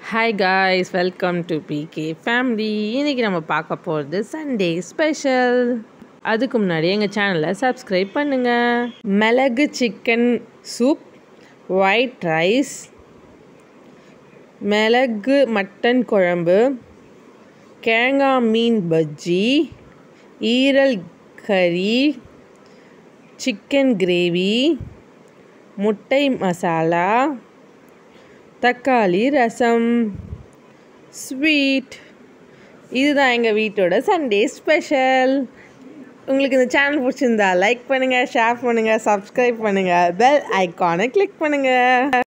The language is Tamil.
hi guys welcome to PK family இன்றைக்கி நம்ம பார்க்க போகிறது சண்டே ஸ்பெஷல் அதுக்கு முன்னாடி எங்கள் சேனலை சப்ஸ்கிரைப் பண்ணுங்கள் மிளகு சிக்கன் சூப் ஒயிட் ரைஸ் மிளகு மட்டன் குழம்பு கிழங்கா மீன் பஜ்ஜி ஈரல் கறி சிக்கன் கிரேவி முட்டை மசாலா தக்காளி ரசம் ஸ்வீட் இதுதான் எங்கள் வீட்டோட சண்டே ஸ்பெஷல் உங்களுக்கு இந்த சேனல் பிடிச்சிருந்தா லைக் பண்ணுங்கள் ஷேர் பண்ணுங்கள் சப்ஸ்கிரைப் பண்ணுங்கள் பெல் ஐக்கானை கிளிக் பண்ணுங்கள்